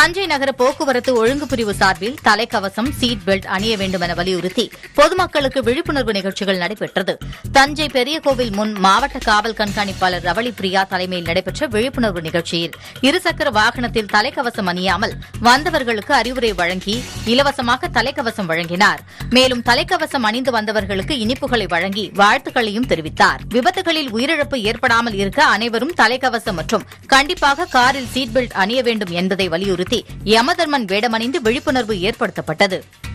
தஞ்சை நகர போக்குவரத்து ஒழுங்கு பிரிவு சார்பில் தலைக்கவசம் சீட் பெல்ட் அணிய வேண்டும் என வலியுறுத்தி பொதுமக்களுக்கு விழிப்புணர்வு நிகழ்ச்சிகள் நடைபெற்றது தஞ்சை பெரிய கோவில் முன் மாவட்ட காவல் கண்காணிப்பாளர் ரவளி பிரியா தலைமையில் நடைபெற்ற விழிப்புணர்வு நிகழ்ச்சியில் இருசக்கர வாகனத்தில் தலைக்கவசம் அணியாமல் வந்தவர்களுக்கு அறிவுரை வழங்கி இலவசமாக தலைக்கவசம் வழங்கினார் மேலும் தலைக்கவசம் அணிந்து வந்தவர்களுக்கு இனிப்புகளை வழங்கி வாழ்த்துக்களையும் தெரிவித்தார் விபத்துகளில் உயிரிழப்பு ஏற்படாமல் இருக்க அனைவரும் தலைக்கவசம் மற்றும் கண்டிப்பாக காரில் சீட் பெல்ட் அணிய வேண்டும் என்பதை வலியுறுத்தி யமதர்மன் வேடமணிந்து விழிப்புணர்வு ஏற்படுத்தப்பட்டது